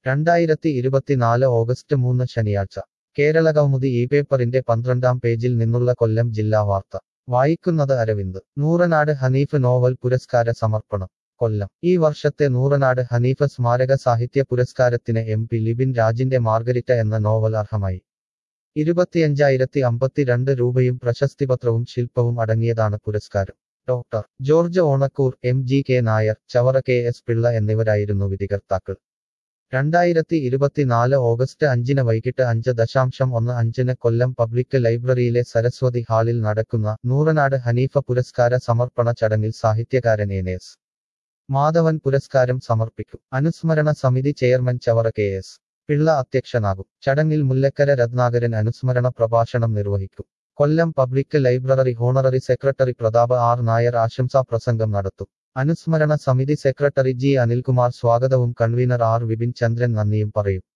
രണ്ടായിരത്തി ഇരുപത്തിനാല് ഓഗസ്റ്റ് മൂന്ന് ശനിയാഴ്ച കേരള കൗമുദി ഈ പേപ്പറിന്റെ പന്ത്രണ്ടാം പേജിൽ നിന്നുള്ള കൊല്ലം ജില്ലാ വാർത്ത വായിക്കുന്നത് അരവിന്ദ് നൂറനാട് ഹനീഫ് നോവൽ പുരസ്കാര സമർപ്പണം കൊല്ലം ഈ വർഷത്തെ നൂറനാട് ഹനീഫ് സ്മാരക സാഹിത്യ പുരസ്കാരത്തിന് എം പി ലിബിൻ രാജിന്റെ മാർഗരിറ്റ എന്ന നോവൽ അർഹമായി ഇരുപത്തിയഞ്ചായിരത്തി അമ്പത്തിരണ്ട് രൂപയും പ്രശസ്തിപത്രവും ശില്പവും അടങ്ങിയതാണ് പുരസ്കാരം doctor George Onakkoor M G K Nair Chavara K S Pillai എന്നിവരായിരുന്നു വിധികർത്താക്കൾ രണ്ടായിരത്തി ഇരുപത്തിനാല് ഓഗസ്റ്റ് അഞ്ചിന് വൈകിട്ട് അഞ്ച് ദശാംശം ഒന്ന് അഞ്ചിന് കൊല്ലം പബ്ലിക് ലൈബ്രറിയിലെ സരസ്വതി ഹാളിൽ നടക്കുന്ന നൂറനാട് ഹനീഫ പുരസ്കാര സമർപ്പണ ചടങ്ങിൽ സാഹിത്യകാരൻ എനേസ് മാധവൻ പുരസ്കാരം സമർപ്പിക്കും അനുസ്മരണ സമിതി chairman Chavara K S Pillai അധ്യക്ഷനാകും ചടങ്ങിൽ മുല്ലക്കര രത്നാകരൻ അനുസ്മരണ പ്രഭാഷണം നിർവഹിക്കും Kollam public library honorary secretary Prathap R Nair ആശംസാ പ്രസംഗം നടത്തും അനുസ്മരണ സമിതി സെക്രട്ടറി ജി അനിൽകുമാർ സ്വാഗതവും കൺവീനർ ആർ വിപിൻ ചന്ദ്രൻ നന്ദിയും പറയും